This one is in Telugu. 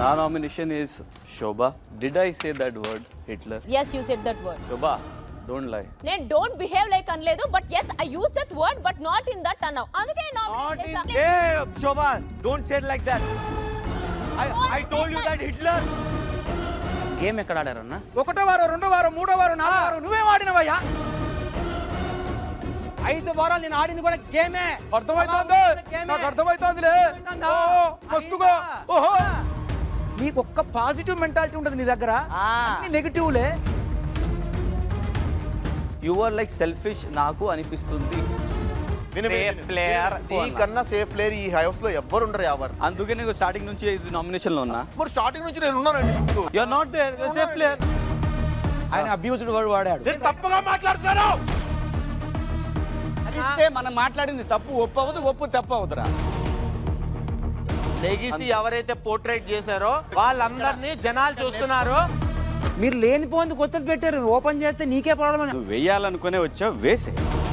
నా nomination is Shobha did I say that word Hitler yes you said that word Shobha don't lie నేను డోంట్ బిహేవ్ లైక్ అనలేదు but yes I use that word but not in that అన్నావు అందుకే Not in, nominate hey, Shobha, don't say it like that. I, I told you that Hitler. Game ఎక్కడ ఆడారన్నా ఒకటో వారం రెండో వారం మూడో వారం నాలుగో వారం నువ్వేం ఆడినవయ్యా ఐదు వారాలు నేను ఆడింది కూడా గేమే అర్థమైతోంది గేమే. నాకు అర్థమైతోందిలే అర్థమైతోందా? ఓ మస్తుగా అయిందా? ఓహో నీకు ఒక్క పాజిటివ్ మెంటాలిటీ ఉంటుంది నీ దగ్గర ఆ. అన్ని నెగిటివ్లే యు ఆర్ లైక్ సెల్ఫిష్ నాకు అనిపిస్తుంది Safe player ఈ కన్నా సేఫ్ ప్లేయర్ ఈ హౌస్ లో ఎవ్వరు ఉండరు ఎవరు అందుకే నేను స్టార్టింగ్ నుంచి ఇది నామినేషన్ లో ఉన్నా మరి స్టార్టింగ్ నుంచి నేను ఉన్నానండి you are not there safe player ఆయన అబ్యూజ్డ్ వర్డ్ వాడాడు నేను తప్పుగా మాట్లాడుతాను ఇస్తే మనం మాట్లాడింది తప్పు ఒప్పు అవ్వదు ఒప్పు తప్పు అవుతురా లెగిసి ఎవరైతే పోర్ట్రేట్ చేశారో వాళ్ళందరినీ జనాలు చూస్తున్నారు మీరు లేనిపోయింది కొత్తది పెట్టారు ఓపెన్ చేస్తే నీకే ప్రాబ్లం నువ్వు వేయాలనుకునే వచ్చావు వేసే